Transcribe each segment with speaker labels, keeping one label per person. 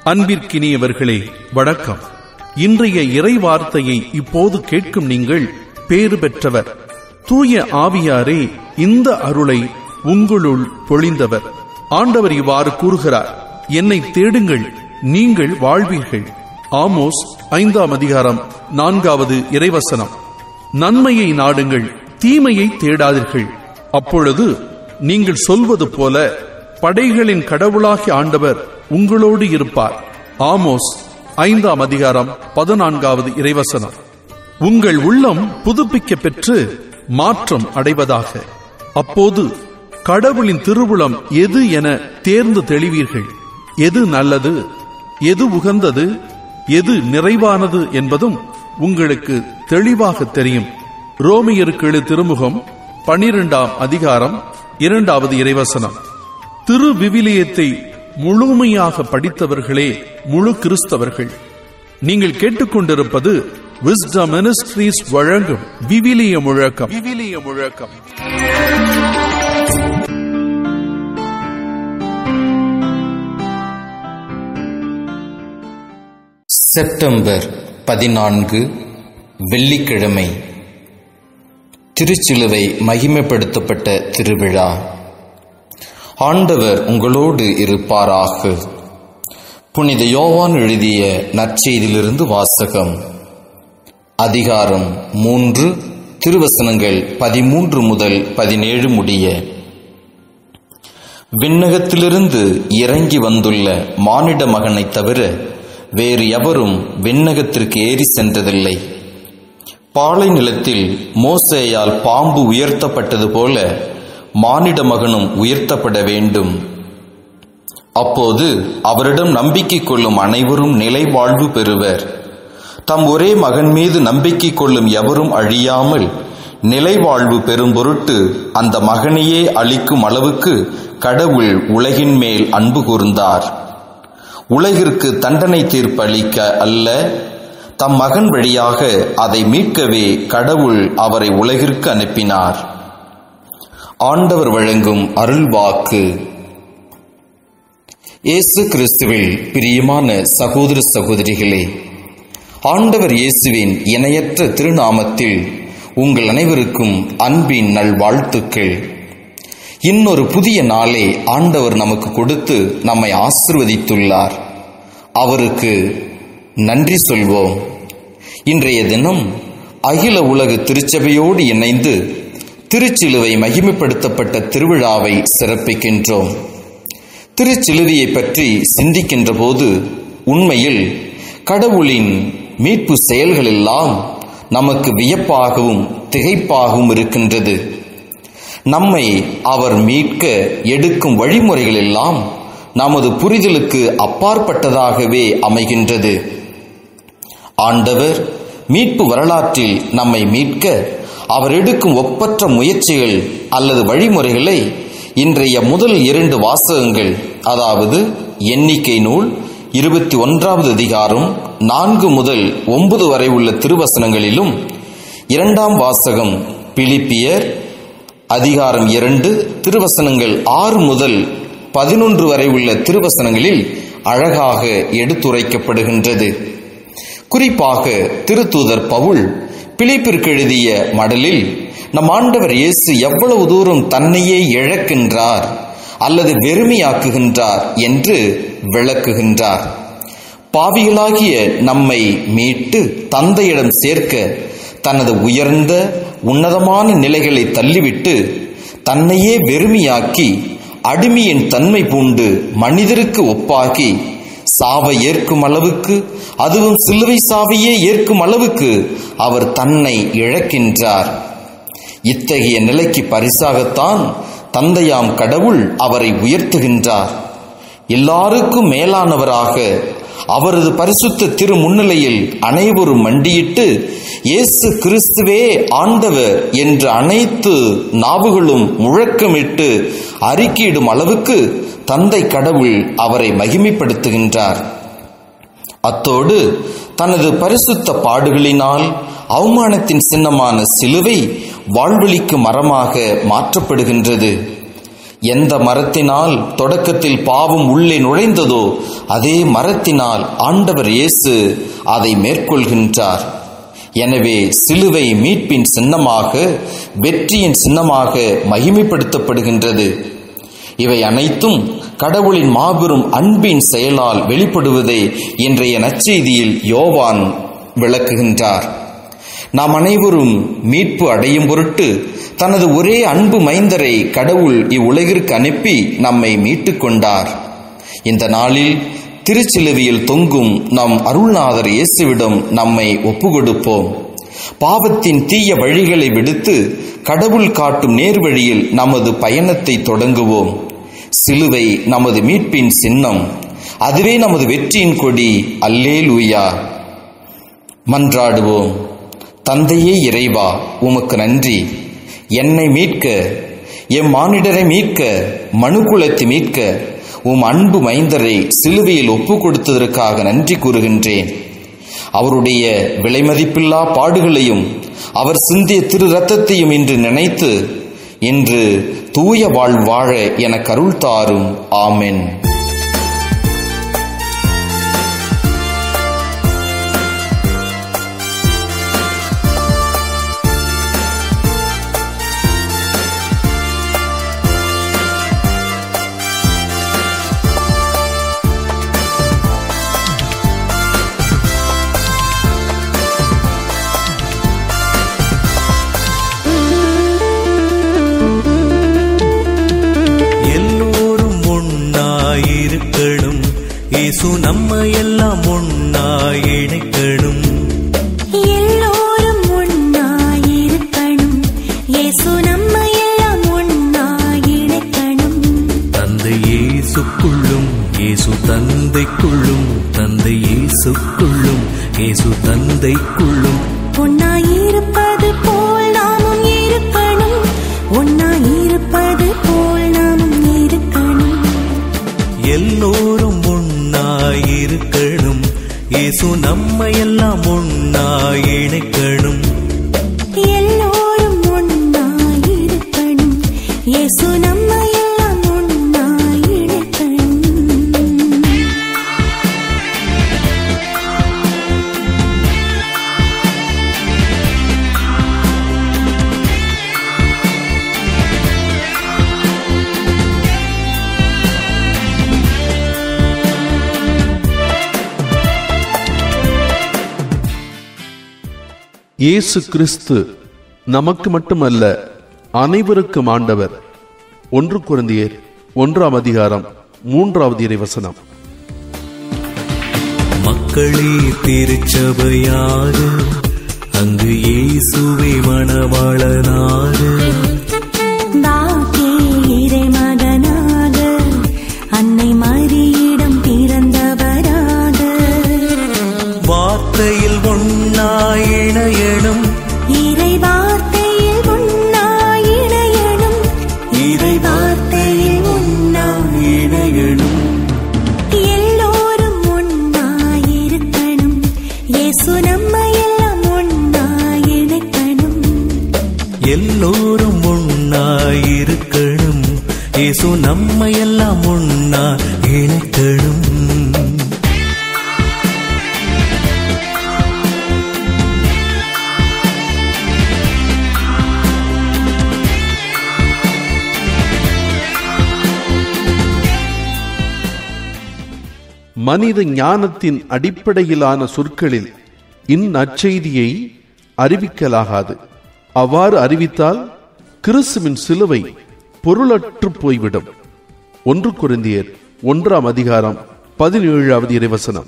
Speaker 1: அன்பிற்கினியவர்களே வணக்கம் இன்றைய இறை வார்த்தையை இப்போது கேட்கும் நீங்கள் பேறு பெற்றவர் தூய ஆவியாரே இந்த அருளை உங்களுள் பொழிந்தவர் ஆண்டவர் இவ்வாறு கூறுகிறார் என்னை தேடுங்கள் நீங்கள் வாழ்வீர்கள் ஆமோஸ் ஐந்தாம் அதிகாரம் நான்காவது இறைவசனம் நன்மையை நாடுங்கள் தீமையை தேடாதீர்கள் அப்பொழுது நீங்கள் சொல்வது போல படைகளின் கடவுளாகிய ஆண்டவர் உங்களோடு இருப்பார் ஆமோஸ் ஐந்தாம் அதிகாரம் பதினான்காவது இறைவசனம் உங்கள் உள்ளம் புதுப்பிக்க பெற்று மாற்றம் அடைவதாக அப்போது கடவுளின் திருவுளம் எது என தேர்ந்து தெளிவீர்கள் எது நல்லது எது உகந்தது எது நிறைவானது என்பதும் உங்களுக்கு தெளிவாக தெரியும் ரோமியருக்கு எழு திருமுகம் பனிரெண்டாம் அதிகாரம் இரண்டாவது இறைவசனம் திரு விவிலியத்தை முழுமையாக படித்தவர்களே முழு கிறிஸ்தவர்கள் நீங்கள் கேட்டுக்கொண்டிருப்பது விஸ்டம் மினிஸ்ட்ரீஸ் வழங்கும் விவிலிய முழக்கம் விவிலிய முழக்கம்
Speaker 2: செப்டம்பர் பதினான்கு வெள்ளிக்கிழமை திருச்சிலுவை மகிமைப்படுத்தப்பட்ட திருவிழா ஆண்டவர் உங்களோடு இருப்பாராக புனித யோவான் எழுதிய நற்செய்தியிலிருந்து வாசகம் அதிகாரம் மூன்று திருவசனங்கள் பதிமூன்று முதல் பதினேழு முடிய விண்ணகத்திலிருந்து இறங்கி வந்துள்ள மானிட மகனைத் தவிர வேறு எவரும் விண்ணகத்திற்கு ஏறி சென்றதில்லை பாலை நிலத்தில் மோசேயால் பாம்பு உயர்த்தப்பட்டது போல மானிட மகனும் உயர்த்தப்பட வேண்டும் அப்போது அவரிடம் நம்பிக்கை கொள்ளும் அனைவரும் நிலை வாழ்வு பெறுவர் தம் ஒரே மகன் மீது நம்பிக்கை கொள்ளும் எவரும் அழியாமல் நிலை வாழ்வு பெறும் பொருட்டு அந்த மகனையே அளிக்கும் அளவுக்கு கடவுள் உலகின் மேல் அன்பு கூர்ந்தார் உலகிற்கு தண்டனை தீர்ப்பு அளிக்க அல்ல தம் மகன் வழியாக அதை மீட்கவே கடவுள் அவரை உலகிற்கு அனுப்பினார் ஆண்டவர் வழங்கும் அருள்வாக்கு இயேசு கிறிஸ்துவில் பிரியமான சகோதர சகோதரிகளே ஆண்டவர் இயேசுவின் இணையற்ற திருநாமத்தில் உங்கள் அனைவருக்கும் அன்பின் நல்வாழ்த்துக்கள் இன்னொரு புதிய நாளை ஆண்டவர் நமக்கு கொடுத்து நம்மை ஆசிர்வதித்துள்ளார் அவருக்கு நன்றி சொல்வோம் இன்றைய தினம் அகில உலக திருச்சபையோடு இணைந்து திருச்சிலுவை மகிமைப்படுத்தப்பட்ட திருவிழாவை சிறப்பிக்கின்றோம் திருச்சிலுவையை பற்றி சிந்திக்கின்ற போது உண்மையில் கடவுளின் மீட்பு செயல்களெல்லாம் நமக்கு வியப்பாகவும் திகைப்பாகவும் இருக்கின்றது நம்மை அவர் மீட்க எடுக்கும் வழிமுறைகள் எல்லாம் நமது புரிதலுக்கு அப்பாற்பட்டதாகவே அமைகின்றது ஆண்டவர் மீட்பு வரலாற்றில் நம்மை மீட்க அவர் எடுக்கும் ஒப்பற்ற முயற்சிகள் அல்லது வழிமுறைகளை இன்றைய முதல் இரண்டு வாசகங்கள் அதாவது எண்ணிக்கை நூல் இருபத்தி ஒன்றாவது அதிகாரம் நான்கு முதல் ஒன்பது வரை உள்ள திருவசனங்களிலும் இரண்டாம் வாசகம் பிலிப்பியர் அதிகாரம் இரண்டு திருவசனங்கள் ஆறு முதல் பதினொன்று வரை உள்ள திருவசனங்களில் அழகாக எடுத்துரைக்கப்படுகின்றது குறிப்பாக திருத்தூதர் பவுல் பிலிப்பிற்கு எழுதிய மடலில் நம் ஆண்டவர் இயேசு எவ்வளவு தூரம் தன்னையே இழக்கின்றார் அல்லது வெறுமையாக்குகின்றார் என்று விளக்குகின்றார் பாவிகளாகிய நம்மை மீட்டு தந்தையிடம் சேர்க்க தனது உயர்ந்த உன்னதமான நிலைகளை தள்ளிவிட்டு தன்னையே வெறுமையாக்கி அடிமையின் தன்மை பூண்டு மனிதருக்கு ஒப்பாகி சாவை ஏற்கும் அளவுக்கு அதுவும் சிலுவை சாவையே ஏற்கும் அளவுக்கு அவர் தன்னை இழக்கின்றார் இத்தகைய நிலைக்கு பரிசாகத்தான் தந்தையாம் கடவுள் அவரை உயர்த்துகின்றார் எல்லாருக்கும் மேலானவராக அவரது பரிசுத்த திரு முன்னிலையில் அனைவரும் மண்டியிட்டு இயேசு கிறிஸ்துவே ஆண்டவர் என்று அனைத்து நாவுகளும் முழக்கமிட்டு அறிக்கையிடும் அளவுக்கு தந்தை கடவுள் அவரை மகிமைப்படுத்துகின்றார் அத்தோடு தனது பரிசுத்த பாடுகளினால் அவமானத்தின் சின்னமான சிலுவை வாழ்வழிக்கு மரமாக மாற்றப்படுகின்றது எந்த மரத்தினால் தொடக்கத்தில் பாவம் உள்ளே நுழைந்ததோ அதே மரத்தினால் ஆண்டவர் இயேசு அதை மேற்கொள்கின்றார் எனவே சிலுவை மீட்பின் சின்னமாக வெற்றியின் சின்னமாக மகிமைப்படுத்தப்படுகின்றது இவை அனைத்தும் கடவுளின் மாபெரும் அன்பின் செயலால் வெளிப்படுவதை இன்றைய நற்செய்தியில் யோவான் விளக்குகின்றார் நாம் அனைவரும் மீட்பு அடையும் பொருட்டு தனது ஒரே அன்பு மைந்தரை கடவுள் இவ்வுலகிற்கு அனுப்பி நம்மை மீட்டுக் கொண்டார் இந்த நாளில் திருச்சிலுவையில் தொங்கும் நம் அருள்நாதர் இயேசுவிடம் நம்மை ஒப்புக்கொடுப்போம் பாவத்தின் தீய வழிகளை விடுத்து கடவுள் காட்டும் நேர்வழியில் நமது பயணத்தை தொடங்குவோம் சிலுவை நமது மீட்பின் சின்னம் அதுவே நமது வெற்றியின் கொடி அல்லே லூயா மன்றாடுவோம் தந்தையே இறைவா உமக்கு நன்றி என்னை மீட்க எம் மானிடரை மீட்க மனுக்குலத்தை மீட்க உம் அன்பு மைந்தரை சிலுவையில் ஒப்பு கொடுத்ததற்காக நன்றி கூறுகின்றேன் அவருடைய விலைமதிப்பில்லா பாடுகளையும் அவர் சிந்திய திரு ரத்தத்தையும் இன்று நினைத்து இன்று தூய வாழ் வாழ என கருள் தாரும் ஆமென்
Speaker 3: எல்லோரும் ஒன்னாயிருக்கணும் இயேசு நம்ம எல்லாம் ஒன்னாய் இணைக்கணும்
Speaker 4: எல்லோரும் ஒன்னாயிருக்கணும் இயேசு நம்ம எல்லாம் ஒன்னாய் இணைக்கணும்
Speaker 3: தந்தை இயேசுக்குள்ளும் இயேசு தந்தைக்குள்ளும் தந்தை இயேசுக்குள்ளும் இயேசு தந்தைக்குள்ளும்
Speaker 4: ஒன்னாயிருப்பது போல் நாமும் இருக்கணும் ஒன்னாயிருப்பது போல் நாமும் இருக்கணும்
Speaker 3: எல்லோரும் ஒன்னாயிருக்கணும் இயேசு நம்ம எல்லாம் ஒன்னாய் இணைக்கணும்
Speaker 4: எல்லோரும் ஒன்னாயிருக்கணும் இயேசு நம்ம எல்லாம் ஒன்னாய் இணைக்கணும்
Speaker 1: இயேசு கிறிஸ்து நமக்கு மட்டுமல்ல அனைவருக்கும் ஆண்டவர் ஒன்று குருந்தியர் ஒன்றாம் அதிகாரம் மூன்றாவது இறைவசனம்
Speaker 3: மக்களே திருச்சபையாறு அங்கு இயேசுவே மணவாளனாறு
Speaker 4: பாக்கே இறைமகனாக அன்னை மரியிடம் பிறந்தவராக
Speaker 3: வார்த்தையில் ஒன்னாய் இணையணும்
Speaker 4: இறை வார்த்தையில் உன்னாய் இணையணும் இறை வார்த்தையில் உன்னாய்
Speaker 3: இணையணும்
Speaker 4: எல்லோரும் ஒன்னாயிருக்கணும் இயேசு நம்ம எல்லாம் ஒன்னாய் இணைக்கணும்
Speaker 3: எல்லோரும் ஒன்னாயிருக்கணும் இயேசு நம்ம எல்லாம் ஒன்னா இணைக்கணும்
Speaker 1: மனித ஞானத்தின் அடிப்படையிலான சொற்களில் இந்நற்செய்தியை அறிவிக்கலாகாது அவ்வாறு அறிவித்தால் கிறிஸ்துவின் சிலுவை பொருளற்று போய்விடும் ஒன்று குருந்தியர் ஒன்றாம் அதிகாரம் பதினேழாவது இறைவசனம்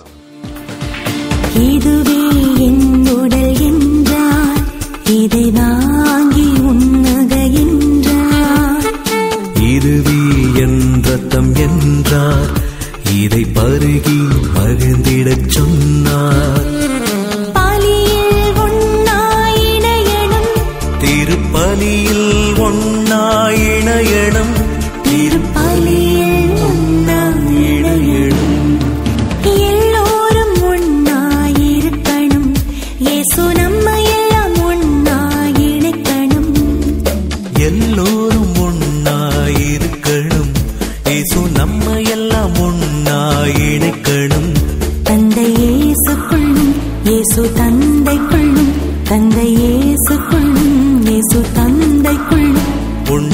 Speaker 4: இதுவே என் உடல் என்றார் இதை வாங்கி உண்ணுக என்றார்
Speaker 3: இதுவே என் ரத்தம் என்றார் இதை பருகி மகிழ்ந்திடச் சொன்னார்
Speaker 4: பலியில் ஒன்னாய் இணையணும்
Speaker 3: திருப்பலியில் ஒன்னாய் இணையணும்
Speaker 4: திருப்பலியில் ஒன்னாய்
Speaker 3: இணையணும்
Speaker 4: எல்லோரும் ஒன்னாயிருக்கணும் இயேசு நம்ம எல்லாம் ஒன்னாய் இணைக்கணும்
Speaker 3: எல்லோரும் ஒன்னாயிருக்கணும்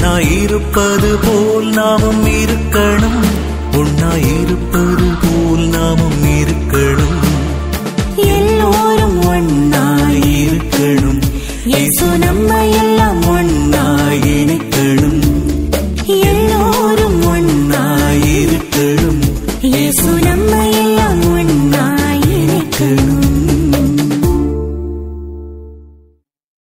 Speaker 3: ஒன்னாயிருப்பது போல் நாமும் இருக்கணும் ஒன்னாயிருப்பது போல் நாமும் இருக்கணும்
Speaker 4: எல்லோரும் ஒன்னாய்
Speaker 3: இருக்கணும்
Speaker 4: இயேசு நம்மை எல்லாம்